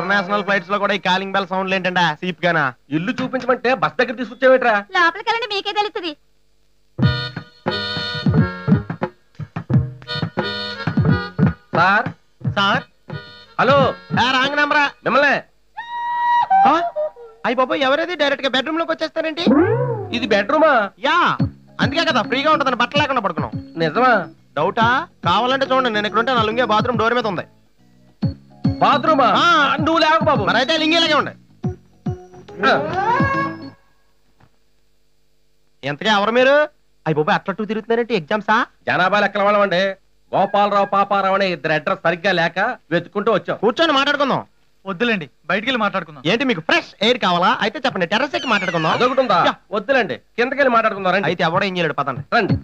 International flights లో కూడా ఈ కాలింగ్ బెల్ సౌండ్ ఏంటంటే సీప్ గానా ఇల్లు చూపించమంటే బస్ దగ్గర తీసుకొచ్చావేట్రా లోపలికి వెళ్ళండి మీకే తెలుస్తుంది సార్ సార్ హలో రాంగ్ నెంబరా మిమ్మల్ని అయ్యి బాబు ఎవరేది డైరెక్ట్ గా బెడ్రూమ్ లోకి వచ్చేస్తారేంటి ఇది బెడ్రూమా యా అందుకే కదా ఫ్రీగా ఉంటుందని బట్టలు లేకుండా పడుకున్నాం నిజమా డౌటా కావాలంటే చూడండి నేను ఇక్కడ ఉంటే నా లుంగే బాత్రూమ్ డోర్ మీద ఉంది బాత్రూమా ఆ. నువ్వు లేవు బాబు మరి అయితే లింగేలాగే ఉండే ఎంతగా ఎవరు మీరు అయ్యి బాబు అట్లా టూ తిరుగుతున్నారంటే ఎగ్జామ్సా జనాభా లెక్కల వాళ్ళమండి గోపాలరావు పాపారావు అనే ఇద్దరు అడ్రస్ సరిగ్గా లేక వెతుక్కుంటూ వచ్చాం కూర్చొని మాట్లాడుకుందాం వద్దులేండి బయటికి వెళ్ళి మాట్లాడుకుందాం ఏంటి మీకు ఫ్రెష్ ఎయిర్ కావాలా అయితే చెప్పండి టెర్రస్ ఎక్కి మాట్లాడుకుందాం అదొకటి ఉందా యా. వద్దులండి కిందకెళ్ళి మాట్లాడుకుందాం రండి అయితే ఎవడో ఏం చేయలేడు పదండి రండి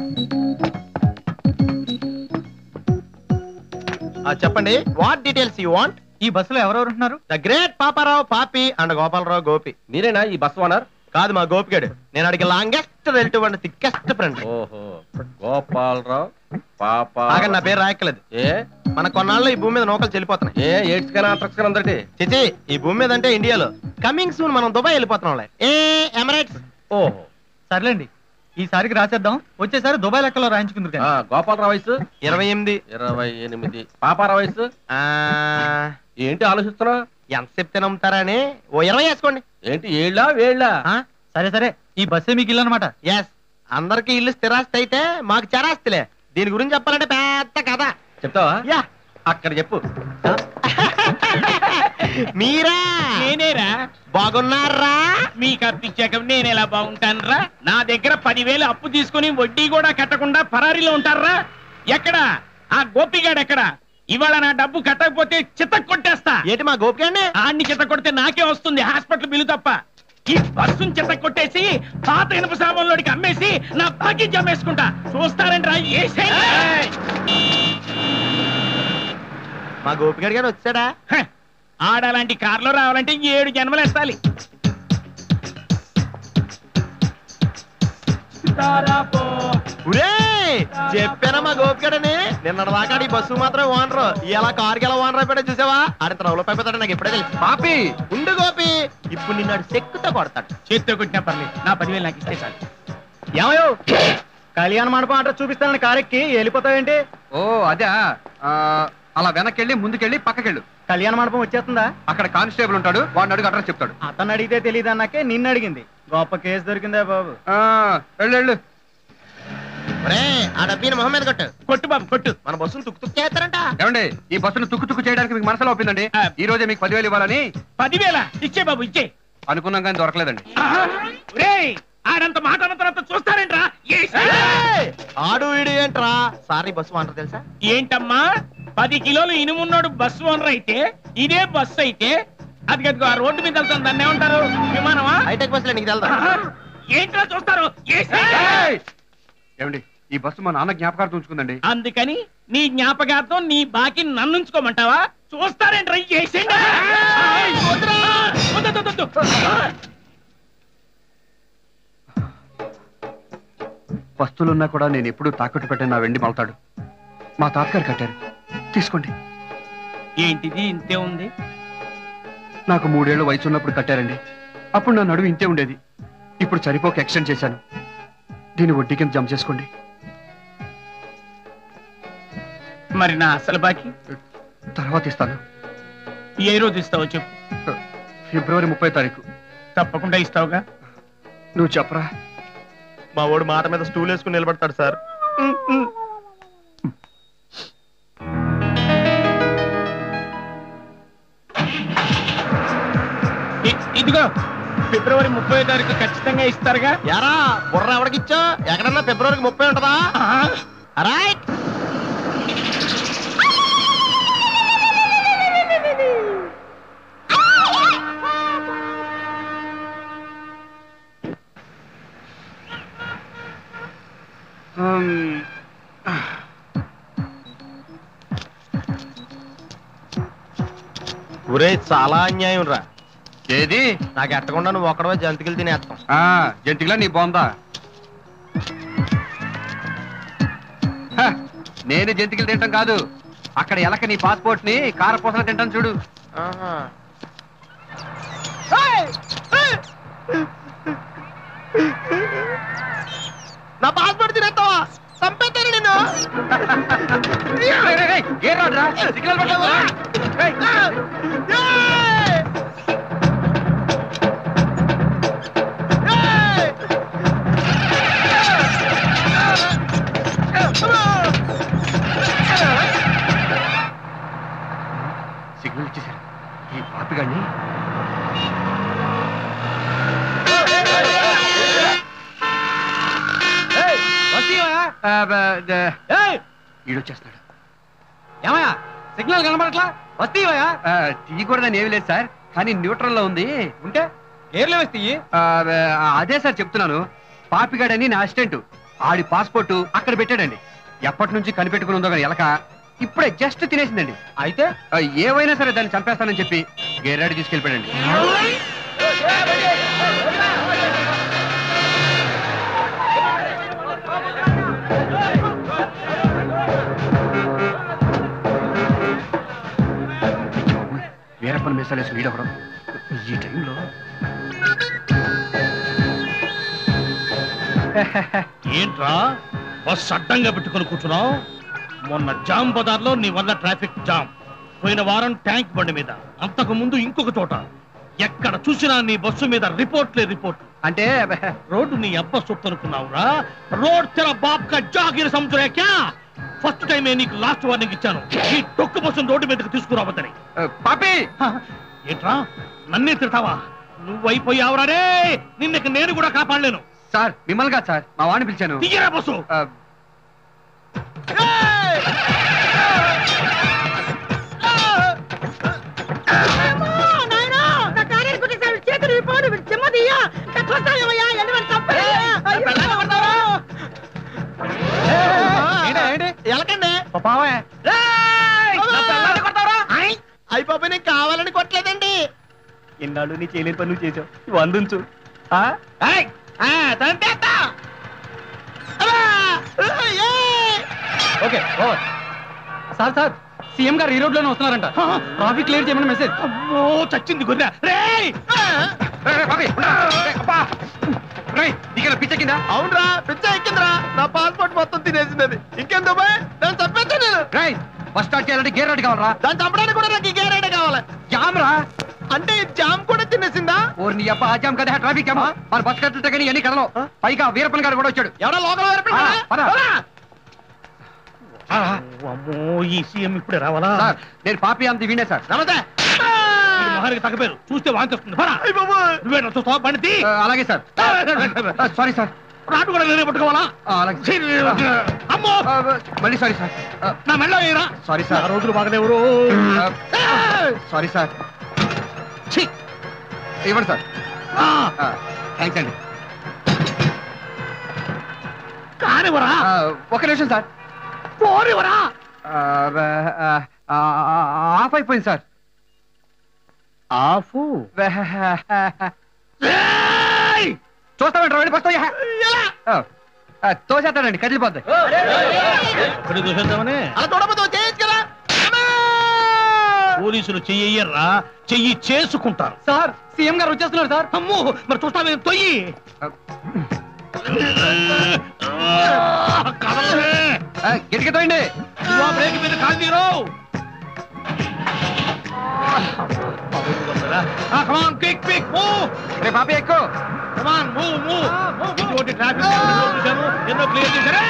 ఆ, చెప్పండి వాట్ డీటెయిల్స్ యూ వాంట్ ఈ బస్సులో ఎవరెవరు ఉంటున్నారు ద గ్రేట్ పాపారావు పాపి అండ్ గోపాలరావు గోపి మీరేనా ఈ బస్ ఓనర్ కాదు మా గోపిగాడు నేను అడిగి longest relative and thickest friend ఓహో గోపాలరావు పాప ఆగండి నా పేరు రాయక్కలేదు ఏ మన కొన్నాళ్ళు ఈ భూమి మీద నౌకలు చెల్లిపోతున్నాయి ఏ ఎయిడ్స్ కానీ ఆంట్రక్స్ కానీ అందరికి చిచి ఈ భూమి మీద అంటే ఇండియాలో కమింగ్ సూన్ మనం దుబాయ్ వెళ్ళిపోతున్నాంలే ఏ ఎమరేట్స్ ఓహో సర్లేండి ఈసారికి రాసేద్దాం వచ్చేసారి దుబాయ్ లెక్కలో రాయించుకుందరు ఆ, గోపాలరావు వయసు ఇరవై ఎనిమిది ఇరవై ఎనిమిది పాపారావు వయసు ఆ, ఏంటి ఆలోచిస్తున్నా ఎంత చెప్తే నమ్ముతారని ఓ ఇరవై వేసుకోండి ఏంటి ఏళ్ళా వేళ్ళా సరే సరే ఈ బస్సే మీకు ఇల్లు అనమాట ఎస్ అందరికి ఇల్లు స్థిరాస్తి అయితే మాకు చరాస్తిలే దీని గురించి చెప్పాలంటే పెద్ద కథ చెప్తావా యా అక్కడ చెప్పు మీరా నేనేరా బాగున్నారా మీకు అప్పిచ్చాక నేను ఎలా బాగుంటానురా నా దగ్గర పదివేలు అప్పు తీసుకుని వడ్డీ కూడా కట్టకుండా పరారీలో ఉంటారా ఎక్కడ ఆ గోపిగాడు ఎక్కడ ఇవాళ నా డబ్బు కట్టకపోతే చిత్త కొట్టేస్తా ఏంటి మా గోపిక అండి ఆడిని చిత్త కొడితే నాకే వస్తుంది హాస్పిటల్ బిల్లు తప్ప ఈ బస్సుని చిత్త కొట్టేసి పాత ఇనుప సామాన్లోడికి అమ్మేసి నా బాకీ జమ్మేసుకుంటా చూస్తారంట్రా ఏసేయ్. మా గోపిగడి గారు వచ్చాడా హ, ఆడలాంటి కార్లో రావాలంటే ఏడు జన్మలు ఎత్తాలి ఒరే చెప్పానా మా గోపిగడని నిన్న దాకా ఈ బస్సు మాత్రం ఓనరు ఇలా కారుకి ఎలా ఓనర్ అయిపోయాడో చూసావా ఆడ రౌలో అయిపోతాడు నాకు ఎప్పుడే తెలుసు పాపి ఉండు గోపి ఇప్పుడు నిన్ను ఆడు సెక్కుతో కొడతాడు చేత్తో కొట్టినా పర్లేదు నా పదివేలు నాకు ఇస్తే చాలు ఏమయ్యో కళ్యాణ మండపం అడ్రస్ చూపిస్తానని కారెక్కి వెళ్ళిపోతావేంటి ఓ అదే అలా వెనకెళ్ళి ముందుకెళ్ళి పక్కకెళ్ళు కళ్యాణ మండపం వచ్చేస్తుందా అక్కడ కానిస్టేబుల్ ఉంటాడు వాడిని అడుగు అడ్రస్ చెప్తాడు అతను అడిగితే తెలియదు అన్నాకే నిన్ను అడిగింది గొప్ప కేసు దొరికిందే బాబు ఆ, వెళ్ళు వెళ్ళు ఒరే ఆ డబ్బీని మొహం మీద కొట్టు కొట్టు బాబు కొట్టు మన బస్సును తుక్కు తుక్కు చేస్తారంట ఏమండి ఈ బస్సును తుక్కు తుక్కు చేయడానికి మీకు మనసులో ఒప్పిందండి ఆ. ఈ రోజే మీకు పదివేలు ఇవ్వాలని పదివేల ఇచ్చే బాబు ఇచ్చే అనుకున్నాం కానీ దొరకలేదండి రేయ్ ఆడంత మాట అన్న తర్వాత చూస్తారేంట్రా ఏసేయ్. ఏయ్! ఆడు వీడు ఏంట్రా సారీ బస్సు ఓనర్ తెలుసా ఏంటమ్మా పది కిలోలు ఇనుమున్నోడు బస్సు ఓనర్ అయితే ఇదే బస్సు అయితే అది కదుగో ఆ రోడ్డు మీద వెళ్తుంది దాన్ని ఏమంటారు విమానమా హైటెక్ బస్సులో నీకు తెలుదా ఆహా! ఏంట్రా చూస్తారు ఏసేయ్. ఏయ్! ఏమండి ఈ బస్సు మా నాన్న జ్ఞాపకార్థం ఉంచుకుందండి అందుకని నీ జ్ఞాపకార్థం నీ బాకి నన్ను ఉంచుకోమంటావా చూస్తారేంట్రా ఏసేయండి. ఆయ్, వద్దురా. వద్దు, వద్దు, వద్దు, వద్దు. వస్తువులున్నా కూడా నేను ఎప్పుడూ తాకట్టు పెట్టిన నా వెండి మలతాడు మా తాతగారు కట్టారు తీసుకోండి ఏంటిది ఇంతే ఉంది నాకు మూడేళ్ల వయసు ఉన్నప్పుడు కట్టారండి అప్పుడు నా నడువు ఇంతే ఉండేది ఇప్పుడు సరిపోక ఎక్స్టెండ్ చేశాను దీని వడ్డీ కింద జమ చేసుకోండి మరి నా అసలు బాకి తర్వాత ఇస్తాను ఏ రోజు ఇస్తావో చెప్పు ఫిబ్రవరి ముప్పై తారీఖు తప్పకుండా ఇస్తావుగా నువ్వు చెప్పరా మా వాడు మాట మీద స్టూల్ వేసుకుని నిలబడతాడు సార్ ఇ- ఇదిగో ఫిబ్రవరి ముప్పై తారీఖు ఖచ్చితంగా ఇస్తారుగా ఎరా బుర్ర ఎవడికిచ్చో ఎక్కడన్నా ఫిబ్రవరికి ముప్పై ఉంటదా ఆహా. రైట్ హ్మ్. ఒరే చాలా అన్యాయం రా ఏది నాకు ఎట్టకుండా నువ్వు ఒక్కడవే జంతికలు తినేస్తాం ఆ జంతికలా నీ బాగుందా హ, నేను జంతికలు తింటాం కాదు అక్కడ ఎలక నీ పాస్పోర్ట్ ని కారపూసలు తింటాను చూడు ఆహా. నా పాస్పోర్ట్ తినేస్తావా చంపేస్తాను నిన్ను ఏ రాడ్రా సిగ్నల్ పడ్డావా ఏయ్, ఏయ్! ఏయ్! సిగ్నల్ ఇచ్చేసారు ఈ పాపిగాడిని ఆ, బ- ద- ఈడొచ్చేస్తున్నాడు ఏమయ్యా సిగ్నల్ కనబడట్లా వస్తీవయ్యా ఆ, తీయకూడదని ఏమీ లేదు సార్ కానీ న్యూట్రల్ లో ఉంది ఉంటే గేర్లు వేస్తే ఆ, బ- అదే సార్ చెప్తున్నాను పాపిగాడని నా అసిస్టెంట్ ఆడి పాస్పోర్ట్ అక్కడ పెట్టాడండి ఎప్పటి నుంచి కనిపెట్టుకుని ఉందో కానీ ఎలక ఇప్పుడే జస్ట్ తినేసిందండి అయితే ఆ, ఏవైనా సరే దాన్ని చంపేస్తానని చెప్పి గేరాడి తీసుకెళ్ళిపోయాడండి వీరప్పని మీసాలేసి వీడవడం ఈ టైంలో ఏంట్రా బస్ అడ్డంగా పెట్టుకొని కూర్చున్నావు మొన్న జామ్ బజార్ లో నీ వల్ల ట్రాఫిక్ జామ్ పోయిన వారం ట్యాంక్ బండి మీద అంతకు ముందు ఇంకొక చోట ఎక్కడ చూసినా నీ బస్సు మీద రిపోర్ట్లే రిపోర్ట్ అంటే రోడ్డు నీ అబ్బ సొత్తు అనుకున్నావురా రోడ్ తెర బాప్ కా జాగిర్ సమझ క్యా ఫస్ట్ టైమే నీకు లాస్ట్ వార్నింగ్ ఇచ్చాను ఈ తొక్కు బస్సును రోడ్డు మీదకి తీసుకురావద్దని ఆ, పాపి ఏంట్రా నన్నే తిడతావా నువ్వైపోయావురా రే నిన్నకి నేను కూడా కాపాడలేను సార్ మిమ్మల్ని కాదు సార్ మా వాడిని పిలిచాను దిగరా బస్సు ఆ, ఎలకండి పావే అయిపోయి నేను కావాలని కొట్టలేదండి ఎన్నాళ్ళు నీ చేయలేని పనులు చేసావు ఇవి అందుంచు ఆ? ఏయ్! ఆ, చంపేస్తా! అబ్బా! ఏయ్! Okay over sir sir CM గారు ఈ రోడ్ లోనే వస్తున్నారంట ట్రాఫిక్ క్లియర్ చేయమని మెసేజ్ అమ్మో చచ్చింది గొర్రె రేయ్ రేయ్, రేయ్, పాపి, రేయ్, అబ్బా. రేయ్, నీకేనా పిచ్చ కింద అవునరా పిచ్చ ఎక్కిందిరా నా పాస్పోర్ట్ మొత్తం తినేసింది ఇంకెంత పోయి దాన్ని చంపేస్తా నేను రేయ్ బస్ స్టార్ట్ చేయాలంటే గేర్ రెడ్డి కావాలరా దాన్ని చంపడానికి కూడా నాకు ఈ గేరేడే కావాలి జామ్ రా అంటే ఈ జామ్ కూడా తినేసిందా ఓర్ నీ అప్ప ఆ జామ్ కదా ట్రాఫిక్ జామా మన బస్ కట్టితే కానీ ఎన్ని కదలో పైగా వీరప్పన్ గారు కూడా వచ్చాడు ఎవడో లోకల్ ఆ, పద. ఆ, అమ్మో ఈ సీఎం ఇప్పుడే రావాలా సార్ నేను పాపి అంత వినే సార్ నమస్తే ఈ మొహానికి తగ్గపేరు చూస్తే వాంతి వస్తుంది పరా అయ్ బాబోయ్. నువ్వేనా చూస్తావా బండి ఆ, అలాగే సార్ సారీ సార్ రాటు కూడా నేనే పట్టుకోవాలా ఆ, అలాగే ఛీ, అమ్మో ఆ, మళ్ళీ సారీ సార్ నా మెళ్ళ వేయరా సారీ నా సార్ రోజులు బాగలేవురు సారీ సార్ ఛీ! ఇవ్వండి సార్ ఆ, థ్యాంక్స్ అండి కానివరా ఆ, ఒక నిమిషం సార్ పోనివరా ఆ, ఆ, ఆ, ఆఫ్ అయిపోయింది సార్ ఆఫ్ చూస్తామంటారు వెళ్ళి వస్తాయా తోసేస్తాడండి కదిలిపోద్ది ఇక్కడ చూసేద్దామని అలా చూడబోతు చేయొచ్చు కదా అమ్మా! పోలీసులు చెయ్యర్రా చెయ్యి చేసుకుంటారు సార్ సీఎం గారు వచ్చేస్తున్నారు సార్ అమ్మో మరి చూస్తామే తొయ్యి కదలే గట్టిగా తోయండి నువ్వు ఆ బ్రేక్ మీద కాలు తీరు కమాన్ క్విక్ క్విక్ మూవ్ రే పాపి ఎక్కువ కమాన్ మూవ్ మూవ్ ఇటువంటి ట్రాఫిక్ చూసాము ఎన్నో క్లియర్ చేశారు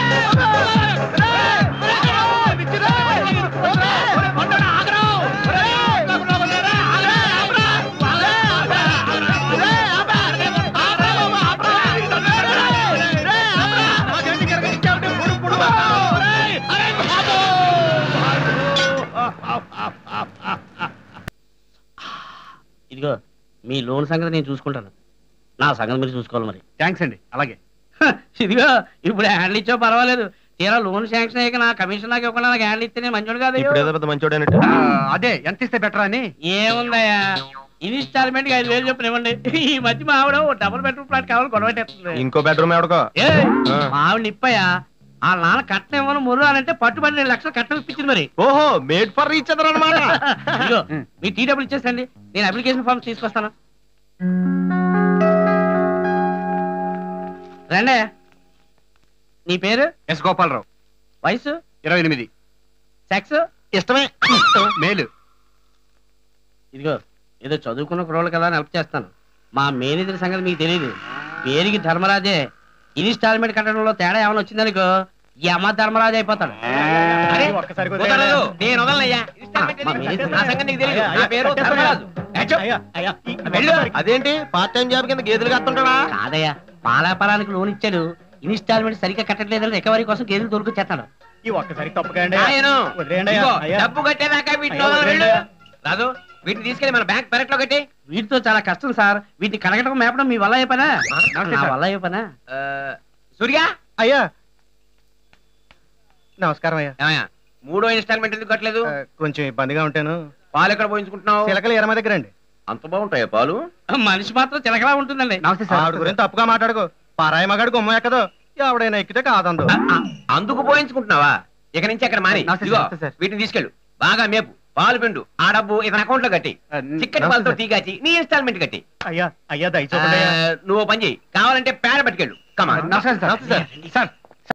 ఇదిగో మీ లోన్ సంగతి నేను చూసుకుంటాను నా సంగతి మీరు చూసుకోవాలి మరి థ్యాంక్స్ అండి అలాగే ఇదిగో ఇప్పుడు హ్యాండిల్ ఇచ్చా పర్వాలేదు తీరా లోన్ శాంక్షన్ అయ్యాక నా కమిషన్ నాకు ఇవ్వకుండా నాకు హ్యాండిల్ ఇస్తే నేను మంచోడు కాదు ఇప్పుడు ఏదో పెద్ద మంచోడు అన్నట్టు ఆ, అదే ఎంత ఇస్తే బెటర్ అని ఏముందయ్యా ఇన్స్టాల్మెంట్ ఐదు వేలు చెప్పిన ఇవ్వండి ఈ మధ్య మా ఆవిడ ఓ డబుల్ బెడ్రూమ్ ఫ్లాట్ కావాలి గొడవ పెట్టేస్తుంది ఇంకో బెడ్రూమ్ ఎవడుకో ఏయ్, ఆ. మా ఆవిడ నిప్పయ్యా ఆ నాన్న కట్నం ఇవ్వను ముర్రు అని అంటే పట్టుబడి రెండు లక్షలు కట్నం ఇప్పించింది మరి ఓహో మేడ్ ఫర్ రీచ్ అదర్ అనమాట ఇదిగో మీ టీ డబ్బులు ఇచ్చేసండి నేను అప్లికేషన్ ఫామ్ తీసుకొస్తాను రండి నీ పేరు ఎస్ గోపాలరావు వయసు ఇరవై ఎనిమిది సెక్స్ ఇష్టమే మేలు ఇదిగో ఏదో చదువుకున్న కుర్రోళ్ళు కదా అని హెల్ప్ చేస్తాను మా మేనేజర్ సంగతి మీకు తెలియదు పేరుకి ధర్మరాజే ఇన్స్టాల్మెంట్ కట్టడంలో తేడా ఏమైనా వచ్చిందనుకో ఈ అమ్మ ధర్మరాజు అయిపోతాడు ఒక్కసారి కుదరదు. నేను వదలనయ్యా మా మేనేజర్ నా సంగతి నీకు తెలియదు. నా పేరు ధర్మరాజు ఏచో. వెళ్ళు. అదేంటి పార్ట్ టైం జాబ్ కింద గేదెలు కత్తుంటాడా కాదయ్యా పాలాపాలానికి లోన్ ఇచ్చాడు ఇన్స్టాల్మెంట్ సరిగ్గా కట్టట్లేదని రికవరీ కోసం గేదెలు దొరుకుతాడు ఈ ఒక్కసారి తప్పకండి నాయను, వదిలేయండి అయ్యా. ఇదిగో, అయ్యా. డబ్బు కట్టేదాకా వీటిని అయ్యా, వదలను, వెళ్ళు. వదిలేయండి. రాజు వీటిని తీసుకెళ్ళి మన బ్యాంక్ పెరట్లో కట్టి వీటితో చాలా కష్టం సార్ వీటిని కడగటం మేపడం మీ వల్ల అయ్యే పనా నమస్తే నా సార్. వల్ల అయ్యే పనా ఆ, సూర్య అయ్యా నమస్కారం అయ్యా ఏమయ్యా, మూడో ఇన్స్టాల్మెంట్ ఎందుకు కట్టలేదు ఆ, కొంచెం ఇబ్బందిగా ఉంటాను పాలు ఎక్కడ పోయించుకుంటున్నావు చిలకలు ఎరమ దగ్గర అండి అంత బాగుంటాయా పాలు మనిషి మాత్రం చిలకలా ఉంటుందండి నమస్తే ఆవిడ సార్ గురించి తప్పుగా మాట్లాడుకో పరాయి మగాడు గుమ్మ ఎక్కదు ఎవడైనా ఎక్కితే కాదందు అందుకు పోయించుకుంటున్నావా ఇక నుంచి అక్కడ మాని నమస్తే ఇదిగో సార్, నమస్తే సార్. వీటిని తీసుకెళ్ళు బాగా మేపు పాలు పిండు ఆ డబ్బు ఇతని అకౌంట్ లో కట్టి ఆ, చిక్కటి నమస్తే పాలతో సార్. టీ కాచి నీ ఇన్స్టాల్మెంట్ కట్టి అయ్యా అయ్యా ఆ, దయచూపండి అయ్యా నువ్వు ఓ పని చేయి కావాలంటే పేడ పట్టుకెళ్ళు కమా నమస్కారం సార్ సార్